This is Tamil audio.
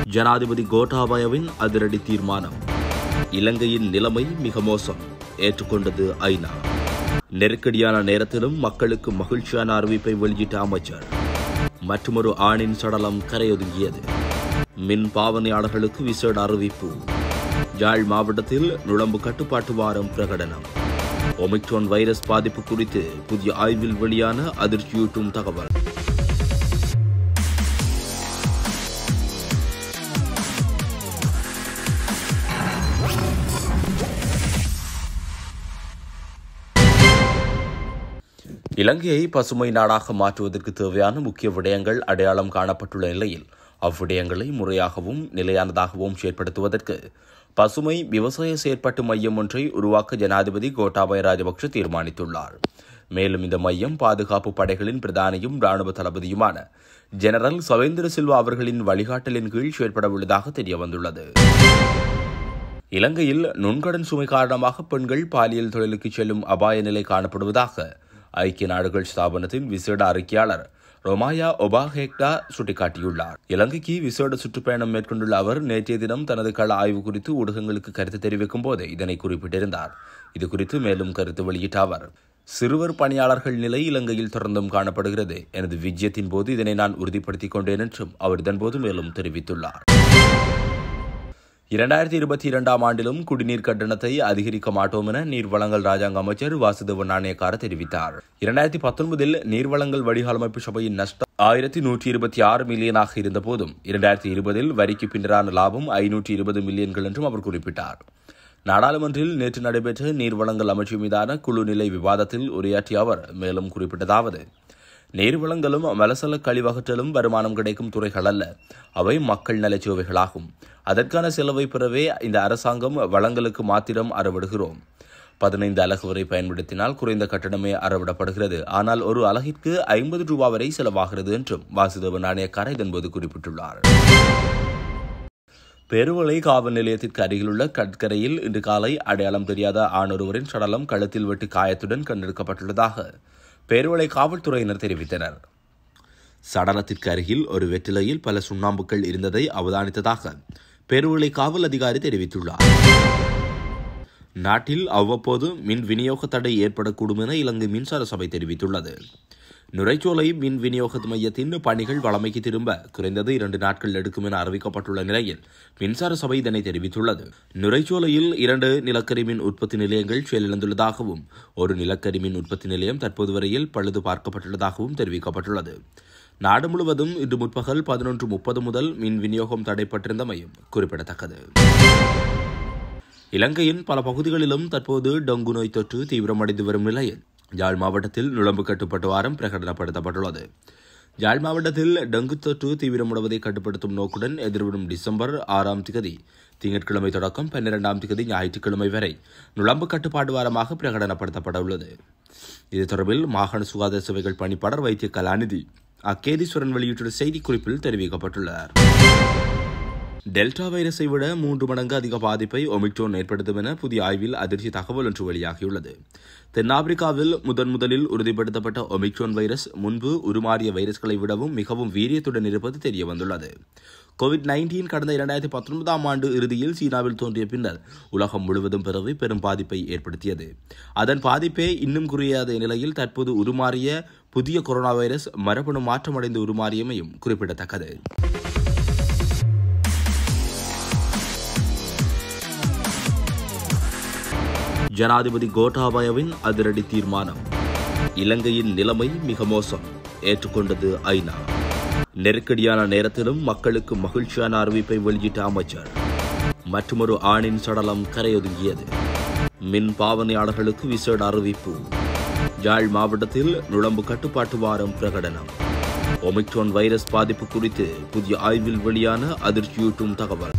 ஜனாதிபதி கோட்டாபயவின் அதிரடி தீர்மானம் இலங்கையின் நிலைமை மிக மோசம் ஏற்றுக்கொண்டது ஐநா நெருக்கடியான நேரத்திலும் மக்களுக்கு மகிழ்ச்சியான அறிவிப்பை வெளியிட்ட அமைச்சர் மற்றொரு ஆணின் சடலம் கரையொதுங்கியது மின் பாவனையாளர்களுக்கு விசேட அறிவிப்பு யாழ் மாவட்டத்தில் நுழம்பு கட்டுப்பாட்டு வாரம் பிரகடனம் ஒமிக்ரான் வைரஸ் பாதிப்பு குறித்து புதிய ஆய்வில் வெளியான அதிர்ச்சியூட்டும் தகவல் இலங்கையை பசுமை நாடாக மாற்றுவதற்கு தேவையான முக்கிய விடயங்கள் அடையாளம் காணப்பட்டுள்ள நிலையில் அவ்விடயங்களை முறையாகவும் நிலையானதாகவும் செயற்படுத்துவதற்கு பசுமை விவசாய செயற்பாட்டு மையம் ஒன்றை உருவாக்க ஜனாதிபதி கோட்டாபய ராஜபக்ஷ தீர்மானித்துள்ளார் மேலும் இந்த மையம் பாதுகாப்பு படைகளின் பிரதானியும் ராணுவ தளபதியுமான ஜெனரல் சவேந்திர சில்வா அவர்களின் வழிகாட்டலின் கீழ் செயற்பட உள்ளதாக தெரியவந்துள்ளது இலங்கையில் நுண்கடன் சுமை காரணமாக பெண்கள் பாலியல் தொழிலுக்கு செல்லும் அபாய நிலை காணப்படுவதாக ஐக்கிய நாடுகள் ஸ்தாபனத்தின் விசேட அறிக்கையாளர் ரொமாயா ஒபாஹேக்டா சுட்டிக்காட்டியுள்ளார் இலங்கைக்கு விசேட சுற்றுப்பயணம் மேற்கொண்டுள்ள அவர் நேற்றைய தினம் தனது கள ஆய்வு குறித்து ஊடகங்களுக்கு கருத்து தெரிவிக்கும் போது இதனை குறிப்பிட்டிருந்தார் இது குறித்து மேலும் கருத்து வெளியிட்ட அவர் சிறுவர் பணியாளர்கள் நிலை இலங்கையில் தொடர்ந்தும் காணப்படுகிறது எனது விஜயத்தின் போது இதனை நான் உறுதிப்படுத்திக் கொண்டேன் என்றும் அவர் இதன்போது மேலும் தெரிவித்துள்ளார் இரண்டாயிரத்தி இருபத்தி இரண்டாம் ஆண்டிலும் குடிநீர் கட்டணத்தை அதிகரிக்க மாட்டோம் என நீர்வளங்கள் ராஜாங்க அமைச்சர் வாசுதேவ நாணயக்கார தெரிவித்தார் இரண்டாயிரத்தி பத்தொன்பதில் நீர்வளங்கள் வடிகால் அமைப்பு சபையின் நஷ்டம் ஆயிரத்தி நூற்றி இருபத்தி ஆறு மில்லியனாக இருந்த போதும் இரண்டாயிரத்தி இருபதில் வரிக்கு பின்னரான லாபம் ஐநூற்றி இருபது மில்லியன்கள் என்றும் அவர் குறிப்பிட்டார் நாடாளுமன்றில் நேற்று நடைபெற்ற நீர்வளங்கள் அமைச்சு மீதான குழு நிலை விவாதத்தில் உரையாற்றிய அவர் மேலும் குறிப்பிட்டதாவது நீர்வளங்களும் மலசல கழிவகற்றலும் வருமானம் கிடைக்கும் துறைகள் அல்ல அவை மக்கள் நலச் சேவைகளாகும் அதற்கான செலவை பெறவே இந்த அரசாங்கம் வளங்களுக்கு மாத்திரம் அறவிடுகிறோம் பதினைந்து அலகு வரை பயன்படுத்தினால் குறைந்த கட்டணமே அறவிடப்படுகிறது ஆனால் ஒரு அலகிற்கு ஐம்பது ரூபாய் வரை செலவாகிறது என்றும் வாசுதேவ நாணயக்கார இதன்போது குறிப்பிட்டுள்ளார் பெருவளை காவல் நிலையத்திற்கு அருகிலுள்ள கடற்கரையில் இன்று காலை அடையாளம் தெரியாத ஆணொருவரின் சடலம் கழுத்தில் வெட்டு காயத்துடன் கண்டெடுக்கப்பட்டுள்ளதாக பேருவளை காவல்துறையினர் தெரிவித்தனர் சடலத்திற்கு அருகில் ஒரு வெற்றிலையில் பல சுண்ணாம்புக்கள் இருந்ததை அவதானித்ததாக பெருவளை காவல் அதிகாரி தெரிவித்துள்ளார் நாட்டில் அவ்வப்போது மின் விநியோக தடை ஏற்படக்கூடும் என இலங்கை மின்சார சபை தெரிவித்துள்ளது நுரைச்சோலை மின் விநியோக மையத்தின் பணிகள் வளமைக்கு திரும்ப குறைந்தது இரண்டு நாட்கள் எடுக்கும் என அறிவிக்கப்பட்டுள்ள நிலையில் மின்சார சபை இதனை தெரிவித்துள்ளது நுரைச்சோலையில் இரண்டு நிலக்கரி மின் உற்பத்தி நிலையங்கள் செயலிழந்துள்ளதாகவும் ஒரு நிலக்கரி மின் உற்பத்தி நிலையம் தற்போது வரையில் பழுது பார்க்கப்பட்டுள்ளதாகவும் தெரிவிக்கப்பட்டுள்ளது நாடு முழுவதும் இன்று முற்பகல் பதினொன்று முப்பது முதல் மின் விநியோகம் தடைப்பட்டிருந்தமையும் குறிப்பிடத்தக்கது இலங்கையின் பல பகுதிகளிலும் தற்போது டொங்கு நோய் தொற்று தீவிரமடைந்து வரும் நிலையில் யாழ் மாவட்டத்தில் நுழம்பு கட்டுப்பாட்டு வாரம் பிரகடனப்படுத்தப்பட்டுள்ளது யாழ் மாவட்டத்தில் டெங்கு தொற்று தீவிரமடைவதை கட்டுப்படுத்தும் நோக்குடன் எதிர்வரும் டிசம்பர் ஆறாம் திகதி திங்கட்கிழமை தொடக்கம் பன்னிரெண்டாம் திகதி ஞாயிற்றுக்கிழமை வரை நுழம்பு கட்டுப்பாடு வாரமாக பிரகடனப்படுத்தப்பட உள்ளது இது தொடர்பில் மாகாண சுகாதார சேவைகள் பணிப்பாளர் வைத்திய கலாநிதி அக்கேதீஸ்வரன் வெளியிட்டுள்ள செய்திக்குறிப்பில் தெரிவிக்கப்பட்டுள்ளார் டெல்டா வைரஸை விட மூன்று மடங்கு அதிக பாதிப்பை ஒமிக்ரோன் ஏற்படுத்தும் என புதிய ஆய்வில் அதிர்ச்சி தகவல் ஒன்று வெளியாகியுள்ளது தென்னாப்பிரிக்காவில் முதன் முதலில் உறுதிப்படுத்தப்பட்ட ஒமிக்ரோன் வைரஸ் முன்பு உருமாறிய வைரஸ்களை விடவும் மிகவும் வீரியத்துடன் இருப்பது தெரிய வந்துள்ளது கோவிட் நைன்டீன் கடந்த இரண்டாயிரத்தி பத்தொன்பதாம் ஆண்டு இறுதியில் சீனாவில் தோன்றிய பின்னர் உலகம் முழுவதும் பரவி பெரும் பாதிப்பை ஏற்படுத்தியது அதன் பாதிப்பே இன்னும் குறையாத நிலையில் தற்போது உருமாறிய புதிய கொரோனா வைரஸ் மரபணு மாற்றமடைந்து உருமாறியமையும் குறிப்பிடத்தக்கது ஜனாதிபதி கோட்டாபயவின் அதிரடி தீர்மானம் இலங்கையின் நிலைமை மிக மோசம் ஏற்றுக்கொண்டது ஐநா நெருக்கடியான நேரத்திலும் மக்களுக்கு மகிழ்ச்சியான அறிவிப்பை வெளியிட்ட அமைச்சர் மற்றொரு ஆணின் சடலம் கரையொதுங்கியது மின் பாவனையாளர்களுக்கு விசேட அறிவிப்பு யாழ் மாவட்டத்தில் நுழம்பு கட்டுப்பாட்டு வாரம் பிரகடனம் ஒமிக்ரான் வைரஸ் பாதிப்பு குறித்து புதிய ஆய்வில் வெளியான அதிர்ச்சியூட்டும் தகவல்